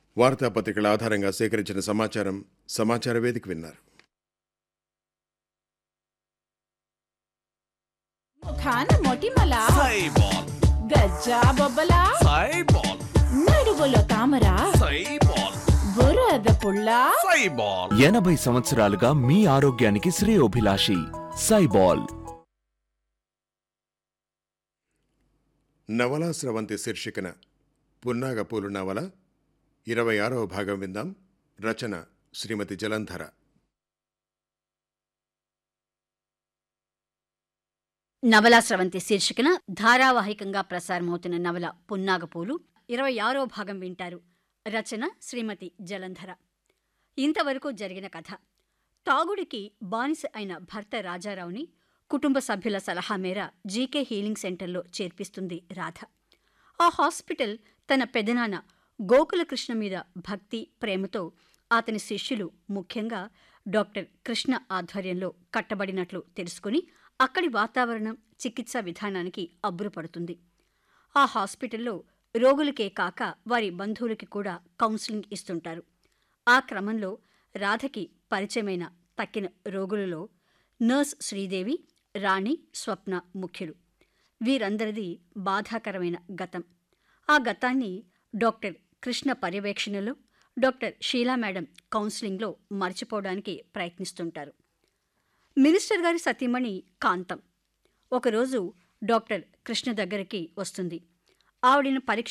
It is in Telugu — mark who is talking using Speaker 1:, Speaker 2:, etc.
Speaker 1: వార్తాపత్రికల ఆధారంగా సేకరించిన సమాచారం సమాచార వేదిక విన్నారు
Speaker 2: ముఖాన మొటిమల
Speaker 3: సైబాల్
Speaker 2: గజ్జా బొబ్బల
Speaker 3: సైబాల్
Speaker 2: నడుగులో తామర
Speaker 3: సైబాల్
Speaker 2: బురద పుల్ల
Speaker 3: సైబాల్
Speaker 4: ఎనభై సంవత్సరాలుగా మీ ఆరోగ్యానికి శ్రేయోభిలాషి సైబాల్
Speaker 1: నవలా స్రవంతి శీర్షికన పున్నాగపూలు నవల ఇరవై ఆరవ భాగం విందాం రచన శ్రీమతి జలంధర
Speaker 5: నవలా స్రవంతి శీర్షికన ధారావాహికంగా ప్రసారమవుతున్న నవల పున్నాగపూలు ఇరవై ఆరో భాగం వింటారు రచన శ్రీమతి జలంధర ఇంతవరకు జరిగిన కథ తాగుడికి బానిస అయిన భర్త రాజారావుని కుటుంబ సభ్యుల సలహా మేర జీకే హీలింగ్ సెంటర్లో చేర్పిస్తుంది రాధ ఆ హాస్పిటల్ తన పెదనాన్న గోకులకృష్ణ మీద భక్తి ప్రేమతో అతని శిష్యులు ముఖ్యంగా డాక్టర్ కృష్ణ ఆధ్వర్యంలో కట్టబడినట్లు తెలుసుకుని అక్కడి వాతావరణం చికిత్సా విధానానికి అబ్బురపడుతుంది ఆ హాస్పిటల్లో రోగులకే కాక వారి బంధువులకి కూడా కౌన్సిలింగ్ ఇస్తుంటారు ఆ క్రమంలో రాధకి పరిచయమైన తక్కిన రోగులలో నర్స్ శ్రీదేవి రాణి స్వప్న ముఖ్యులు వీరందరిది బాధాకరమైన గతం ఆ గతాన్ని డాక్టర్ కృష్ణ పర్యవేక్షణలో డాక్టర్ షీలా మేడం కౌన్సిలింగ్లో మర్చిపోవడానికి ప్రయత్నిస్తుంటారు మినిస్టర్ గారి సతీమణి కాంతం ఒకరోజు డాక్టర్ కృష్ణ దగ్గరికి వస్తుంది ఆవిడను పరీక్ష